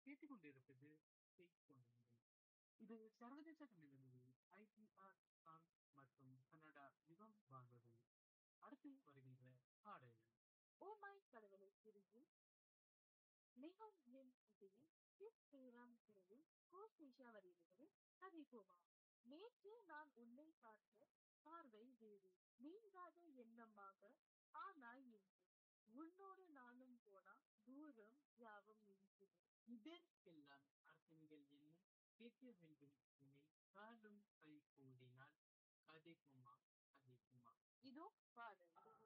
கேட்டுக் கொண்டிருப்பது செய்திக்கொண்டிருந்தேன் இது சர்வதேச தமிழொலி ஐபிஆர் பிரான்ஸ் மற்றும் கனடா யுகம் வானொலி அடுத்து வருகின்ற பாடல் ஓமாய் கடவுளை திரும்பி மிகவும் என் இசையில் கிஸ் ஸ்ரீராம் குரலில் கோஸ்டேஷா வருகிறது கதைப்போமா நேற்று நான் உன்னை பார்த்த பார்வை வேறு நீங்காத எண்ணமாக ஆனால் இன்று உன்னோடு நானும் போனா தூரம் யாவும் இருக்கிறது இதற்கெல்லாம் அர்த்தங்கள் என்ன கேட்க வேண்டும் இனி காலும் கை கூடினால் கதைக்குமா கதைக்குமா இதோ பாடல்